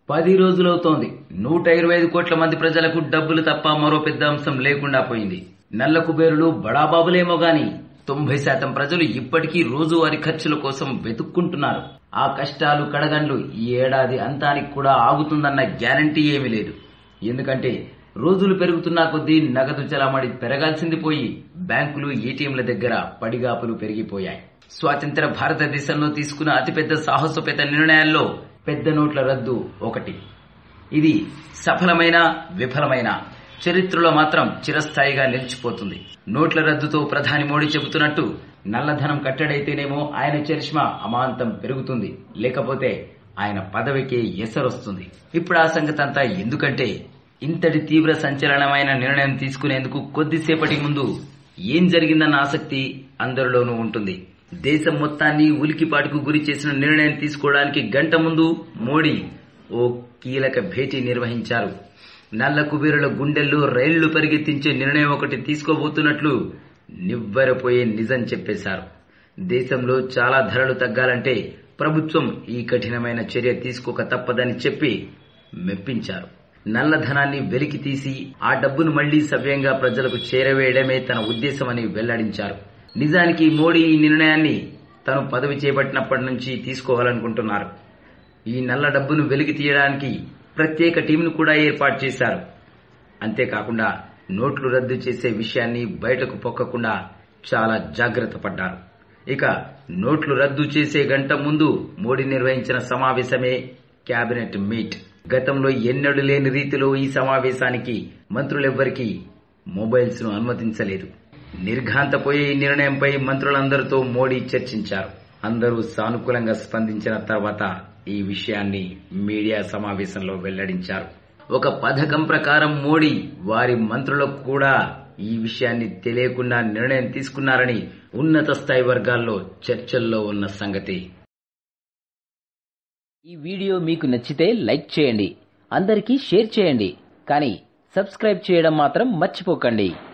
పది రోజులవుతోంది నూట ఇరవై ఐదు కోట్ల మంది ప్రజలకు డబ్బులు తప్ప మరో పెద్ద అంశం లేకుండా పోయింది నల్ల కుబేరులు బడాబాబులేమో గాని తొంభై శాతం ప్రజలు ఇప్పటికీ రోజువారీ ఖర్చుల కోసం వెతుక్కుంటున్నారు ఆ కష్టాలు కడగండ్లు ఈ ఏడాది అంతానికి కూడా ఆగుతుందన్న గ్యారంటీ ఏమీ లేదు ఎందుకంటే రోజులు పెరుగుతున్నా కొద్దీ నగదు చలామణి పెరగాల్సింది పోయి బ్యాంకులు ఏటీఎంల దగ్గర పడిగాపులు పెరిగిపోయాయి స్వాతంత్ర భారతదేశంలో తీసుకున్న అతిపెద్ద సాహసోపేత నిర్ణయాల్లో పెద్ద నోట్ల రద్దు ఒకటి ఇది సఫలమైన విఫలమైన చరిత్రలో మాత్రం చిరస్థాయిగా నిలిచిపోతుంది నోట్ల రద్దుతో ప్రధాని మోడీ చెబుతున్నట్టు నల్లధనం కట్టడైతేనేమో ఆయన చరిష్మా అమాంతం పెరుగుతుంది లేకపోతే ఆయన పదవికే ఎసరొస్తుంది ఇప్పుడు ఆ సంగతి అంతా ఎందుకంటే ఇంతటి తీవ్ర సంచలనమైన నిర్ణయం తీసుకునేందుకు కొద్దిసేపటి ముందు ఏం జరిగిందన్న ఆసక్తి అందరిలోనూ ఉంటుంది దేశం మొత్తాన్ని ఉలికిపాటుకు గురి చేసిన నిర్ణయం తీసుకోవడానికి గంట ముందు మోడీ ఓ కీలక భేటీ నిర్వహించారు నల్ల కుబేరుల గుండెల్లో రైళ్లు పరిగెత్తించే నిర్ణయం ఒకటి తీసుకోబోతున్నట్లు నివ్వెరపోయే నిజం చెప్పేశారు దేశంలో చాలా ధరలు తగ్గాలంటే ప్రభుత్వం ఈ కఠినమైన చర్య తీసుకోక తప్పదని చెప్పి మెప్పించారు నల్లధనాన్ని వెలికి తీసి ఆ డబ్బును మళ్లీ సవ్యంగా ప్రజలకు చేరవేయడమే తన ఉద్దేశమని వెల్లడించారు నిజానికి మోడీ ఈ నిర్ణయాన్ని తను పదవి చేపట్టినప్పటి నుంచి తీసుకోవాలనుకుంటున్నారు ఈ నల్ల డబ్బును వెలికి తీయడానికి ప్రత్యేక టీంను కూడా ఏర్పాటు చేశారు అంతేకాకుండా నోట్లు రద్దు చేసే విషయాన్ని బయటకు పొక్కకుండా చాలా జాగ్రత్త పడ్డారు ఇక నోట్లు రద్దు చేసే గంట ముందు మోడీ నిర్వహించిన సమావేశమే కేబినెట్ మీట్ గతంలో ఎన్నడూ లేని రీతిలో ఈ సమావేశానికి మంత్రులెవ్వరికీ మొబైల్స్ ను అనుమతించలేదు నిర్ఘాంతపోయే ఈ నిర్ణయంపై మంత్రులందరితో మోడీ చర్చించారు అందరూ సానుకూలంగా స్పందించిన తర్వాత ఈ విషయాన్ని మీడియా సమావేశంలో వెల్లడించారు ఒక పథకం ప్రకారం మోడీ వారి మంత్రులకు కూడా ఈ విషయాన్ని తెలియకుండా నిర్ణయం తీసుకున్నారని ఉన్నత స్థాయి వర్గాల్లో చర్చల్లో ఉన్న సంగతి ఈ వీడియో మీకు నచ్చితే లైక్ చేయండి అందరికీ షేర్ చేయండి కానీ సబ్స్క్రైబ్ చేయడం మాత్రం మర్చిపోకండి